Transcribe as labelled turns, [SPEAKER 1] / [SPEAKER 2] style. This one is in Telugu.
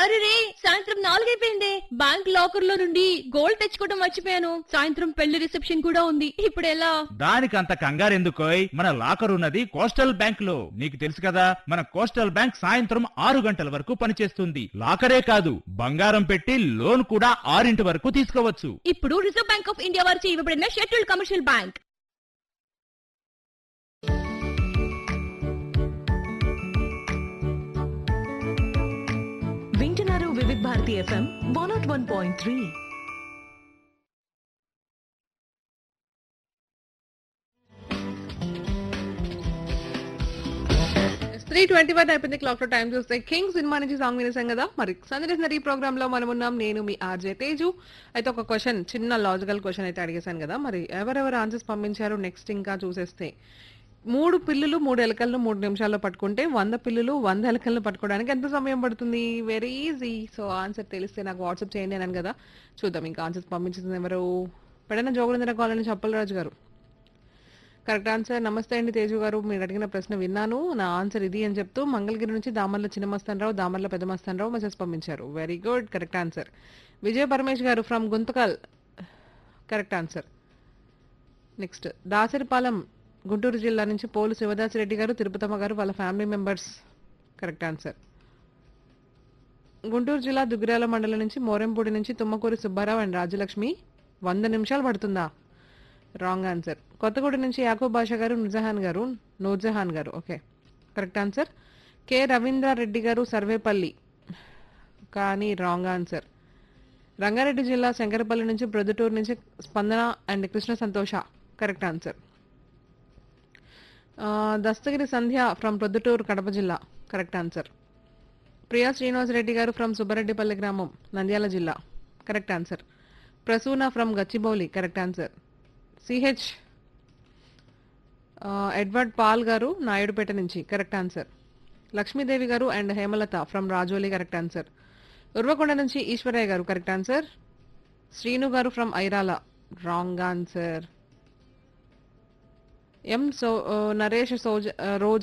[SPEAKER 1] అరే రే సాయంత్రం నాలుగైపోయింది బ్యాంక్ లాకర్ లో నుండి గోల్డ్ తెచ్చుకోవడం మర్చిపోయాను సాయంత్రం పెళ్లి రిసెప్షన్ కూడా ఉంది ఇప్పుడు ఎలా
[SPEAKER 2] దానికంత కంగారెందుకోయ్ మన లాకర్ ఉన్నది కోస్టల్ బ్యాంక్ లో నీకు తెలుసు కదా మన కోస్టల్ బ్యాంక్ సాయంత్రం ఆరు గంటల వరకు పనిచేస్తుంది లాకరే కాదు బంగారం పెట్టి లోన్ కూడా ఆరింటి వరకు తీసుకోవచ్చు
[SPEAKER 1] ఇప్పుడు రిజర్వ్ బ్యాంక్ ఆఫ్ ఇండియా వారిచే ఇవ్వబడిన షెడ్యూల్డ్ కమర్షియల్ బ్యాంక్
[SPEAKER 3] వింటున్నారు Vividh Bharati FM one nought one point three
[SPEAKER 4] three twenty one అయిపోయింది క్లాక్ లో టైం చూస్తే కింగ్ సినిమా నుంచి సాంగ్ వినేసాం కదా మరి సందర్శన ఈ ప్రోగ్రామ్ లో మనం ఉన్నాం నేను మీ ఆర్జే తేజు అయితే ఒక క్వశ్చన్ చిన్న లాజికల్ క్వశ్చన్ అయితే అడిగేశాను కదా మరి ఎవరెవరు ఆన్సర్స్ పంపించారు నెక్స్ట్ ఇంకా చూసేస్తే మూడు పిల్లులు మూడు ఎలకలను మూడు నిమిషాల్లో పట్టుకుంటే వంద పిల్లులు వంద ఎలకలను పట్టుకోవడానికి ఎంత సమయం పడుతుంది వెరీ ఈజీ సో ఆన్సర్ తెలిస్తే నాకు వాట్సాప్ చేయండి అన్నాను కదా చూద్దాం ఇంకా ఆన్సర్స్ పంపించింది ఎవరు పెడన జోగులేంద్ర కాలనీ చప్పలరాజు గారు కరెక్ట్ ఆన్సర్ నమస్తే అండి తేజు గారు మీరు అడిగిన ప్రశ్న విన్నాను నా ఆన్సర్ ఇది అని చెప్తూ మంగళగిరి నుంచి దామర్ల చిన్నమస్తానరావు దామర్ల పెద్దమస్తానరావు మెసేజ్ పంపించారు very good correct answer Vijaya Paramesh garu from Guntakal correct answer next Dasaripalem Guntur జిల్లా నుంచి పోలు శివదాసిరెడ్డి గారు తిరుపతమ్మ గారు వాళ్ళ family members correct answer Guntur జిల్లా దుగ్గిరాల మండలం నుంచి మోరెంపూడి నుంచి తుమ్మకూరి సుబ్బారావు అండ్ రాజలక్ష్మి వంద నిమిషాలు పడుతుందా రాంగ్ ఆన్సర్ కొత్తగూడ నుంచి యాకూబ్ బాషా గారు నుజహాన్ garu Noorjahan garu okay correct answer K Ravindra Reddy garu Sarvepalli కానీ రాంగ్ ఆన్సర్ రంగారెడ్డి జిల్లా శంకరపల్లి నుంచి ప్రొద్దుటూరు నుంచి స్పందన and Krishna Santosha correct answer Dastagiri Sandhya from Proddatur Kadapa జిల్లా correct answer Priya Srinivas Reddy garu from Subbareddypalli గ్రామం నంద్యాల జిల్లా correct answer Prasuna from Gachibowli correct answer CH Edward Paul garu Naidupeta నుంచి correct answer Lakshmidevi garu and Hemalatha from Rajoli correct answer Uravakonda నుంచి Eswaraiah garu correct answer Srinu garu from Irala wrong answer M సో నరేష్ సోజ రోజా